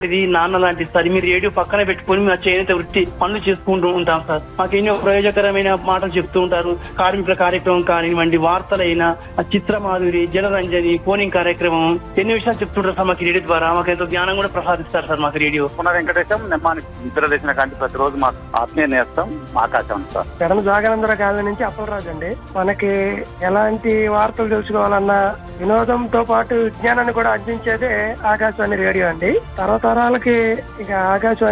ఇది నాన్న లాంటిది సార్ మీరు రేడియో పక్కన పెట్టుకుని మా చేనేత వృత్తి పనులు చేసుకుంటూ ఉంటాం సార్ మాకు ఎన్నో ప్రయోజకరమైన మాటలు చెప్తూ ఉంటారు కార్మికుల కార్యక్రమం కానివ్వండి వార్తలైనా ఆ చిత్ర మాధురి జనరంజని ఫోనింగ్ కార్యక్రమం ఎన్ని విషయాలు చెప్తుంటారు సార్ మాకు రేడియో ద్వారా మాకు ఎంతో జ్ఞానం కూడా ప్రసాదిస్తారు సార్ మాకు రేడియో పునః వెంకటేశం నిమ్మానికి నిద్ర లేచిన కాంతి ప్రతిరోజు మా ఆత్మీయ నేస్తం ఆకాశం సార్ పెడమ జాగనందర కాలనీ నుంచి అప్పలరాజు అండి మనకి ఎలాంటి వార్తలు తెలుసుకోవాలన్నా వినోదంతో పాటు విజ్ఞానాన్ని కూడా అందించేదే ఆకాశవాణి రేడియో అండి తరతరాలకి ఇక ఆకాశవాణి